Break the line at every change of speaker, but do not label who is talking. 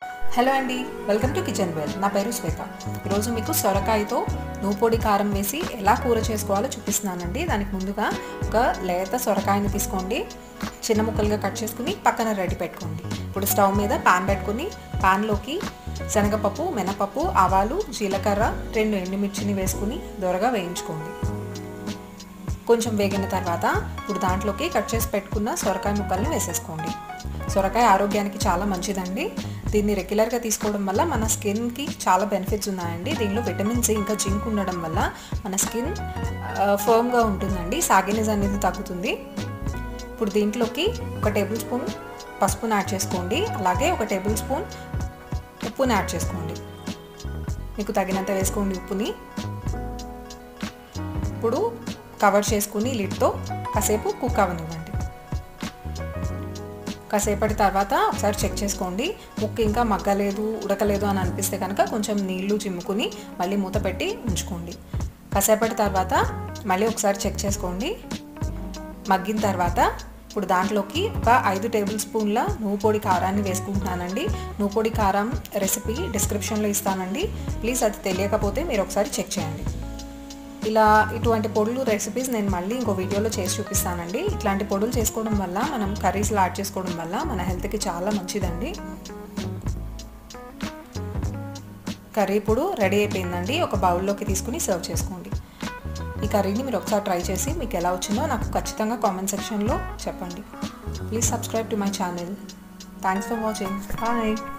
hello అండి welcome to kitchen well నా పేరు శ్వేత ఈరోజు మీకు సొరకాయతో నూపొడి కారం వేసి ఎలా కూర చేసుకోవాలో చూపిస్తున్నానండి దానికి ముందుగా ఒక లేత సొరకాయని తీసుకోండి చిన్న ముక్కలుగా కట్ చేసుకుని పక్కన రెడీ పెట్టుకోండి ఇప్పుడు స్టవ్ మీద పాన్ పెట్టుకుని పాన్లోకి శనగపప్పు మినపప్పు ఆవాలు జీలకర్ర రెండు ఎండుమిర్చిని వేసుకుని దొరగా వేయించుకోండి కొంచెం వేగిన తర్వాత ఇప్పుడు దాంట్లోకి కట్ చేసి పెట్టుకున్న సొరకాయ ముక్కల్ని వేసేసుకోండి సొరకాయ ఆరోగ్యానికి చాలా మంచిదండి దీన్ని రెగ్యులర్గా తీసుకోవడం వల్ల మన స్కిన్కి చాలా బెనిఫిట్స్ ఉన్నాయండి దీనిలో విటమిన్ సి ఇంకా జింక్ ఉండడం వల్ల మన స్కిన్ ఫర్మ్గా ఉంటుందండి సాగినెస్ అనేది తగ్గుతుంది ఇప్పుడు దీంట్లోకి ఒక టేబుల్ స్పూన్ పసుపుని యాడ్ చేసుకోండి అలాగే ఒక టేబుల్ స్పూన్ ఉప్పుని యాడ్ చేసుకోండి మీకు తగినంత వేసుకోండి ఉప్పుని ఇప్పుడు కవర్ చేసుకుని లిడ్తో కాసేపు కుక్ అవనివ్వండి కాసేపటి తర్వాత ఒకసారి చెక్ చేసుకోండి ముక్క ఇంకా మగ్గలేదు ఉడకలేదు అని అనిపిస్తే కనుక కొంచెం నీళ్లు చిమ్ముకుని మళ్ళీ మూత పెట్టి ఉంచుకోండి కాసేపటి తర్వాత మళ్ళీ ఒకసారి చెక్ చేసుకోండి మగ్గిన తర్వాత ఇప్పుడు దాంట్లోకి ఒక ఐదు టేబుల్ స్పూన్ల నువ్వు పొడి కారాన్ని వేసుకుంటున్నానండి నువ్వు పొడి కారం రెసిపీ డిస్క్రిప్షన్లో ఇస్తానండి ప్లీజ్ అది తెలియకపోతే మీరు ఒకసారి చెక్ చేయండి ఇలా ఇటువంటి పొడులు రెసిపీస్ నేను మళ్ళీ ఇంకో వీడియోలో చేసి చూపిస్తానండి ఇట్లాంటి పొడులు చేసుకోవడం వల్ల మనం కర్రీస్లో యాడ్ చేసుకోవడం వల్ల మన హెల్త్కి చాలా మంచిదండి కర్రీ ఇప్పుడు రెడీ అయిపోయిందండి ఒక బౌల్లోకి తీసుకుని సర్వ్ చేసుకోండి ఈ కర్రీని మీరు ఒకసారి ట్రై చేసి మీకు ఎలా వచ్చిందో నాకు ఖచ్చితంగా కామెంట్ సెక్షన్లో చెప్పండి please subscribe to my channel thanks for watching bye